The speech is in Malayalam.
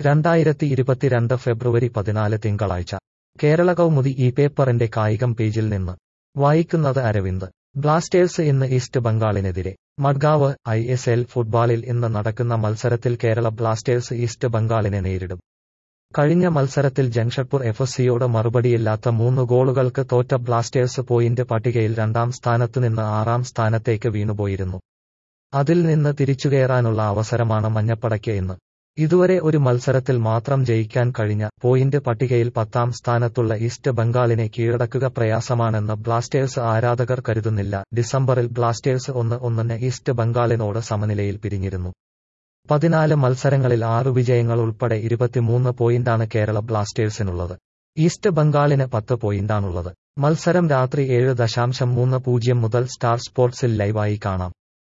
രണ്ടായിരത്തി ഇരുപത്തിരണ്ട് ഫെബ്രുവരി പതിനാല് തിങ്കളാഴ്ച കേരള കൗമുദി ഈ പേപ്പറിന്റെ കായികം പേജിൽ നിന്ന് വായിക്കുന്നത് അരവിന്ദ് ബ്ലാസ്റ്റേഴ്സ് ഇന്ന് ഈസ്റ്റ് ബംഗാളിനെതിരെ മഡ്ഗാവ് ഐ എസ് എൽ ഫുട്ബോളിൽ ഇന്ന് നടക്കുന്ന മത്സരത്തിൽ കേരള ബ്ലാസ്റ്റേഴ്സ് ഈസ്റ്റ് ബംഗാളിനെ നേരിടും കഴിഞ്ഞ മത്സരത്തിൽ ജംഷഡ്പൂർ എഫ് സിയോട് മറുപടിയില്ലാത്ത മൂന്ന് ഗോളുകൾക്ക് തോറ്റ ബ്ലാസ്റ്റേഴ്സ് പോയിന്റ് പട്ടികയിൽ രണ്ടാം സ്ഥാനത്തുനിന്ന് ആറാം സ്ഥാനത്തേക്ക് വീണുപോയിരുന്നു അതിൽ നിന്ന് തിരിച്ചുകയറാനുള്ള അവസരമാണ് മഞ്ഞപ്പടയ്ക്ക് ഇന്ന് ഇതുവരെ ഒരു മത്സരത്തിൽ മാത്രം ജയിക്കാൻ കഴിഞ്ഞ പോയിന്റ് പട്ടികയിൽ പത്താം സ്ഥാനത്തുള്ള ഈസ്റ്റ് ബംഗാളിനെ കീഴടക്കുക പ്രയാസമാണെന്ന് ബ്ലാസ്റ്റേഴ്സ് ആരാധകർ കരുതുന്നില്ല ഡിസംബറിൽ ബ്ലാസ്റ്റേഴ്സ് ഒന്ന് ഒന്നിന് ഈസ്റ്റ് ബംഗാളിനോട് സമനിലയിൽ പിരിഞ്ഞിരുന്നു പതിനാല് മത്സരങ്ങളിൽ ആറു വിജയങ്ങൾ ഉൾപ്പെടെ ഇരുപത്തിമൂന്ന് പോയിന്റാണ് കേരള ബ്ലാസ്റ്റേഴ്സിനുള്ളത് ഈസ്റ്റ് ബംഗാളിന് പത്ത് പോയിന്റാണുള്ളത് മത്സരം രാത്രി ഏഴ് ദശാംശം മൂന്ന് പൂജ്യം മുതൽ സ്റ്റാർ സ്പോർട്സിൽ ലൈവായി കാണാം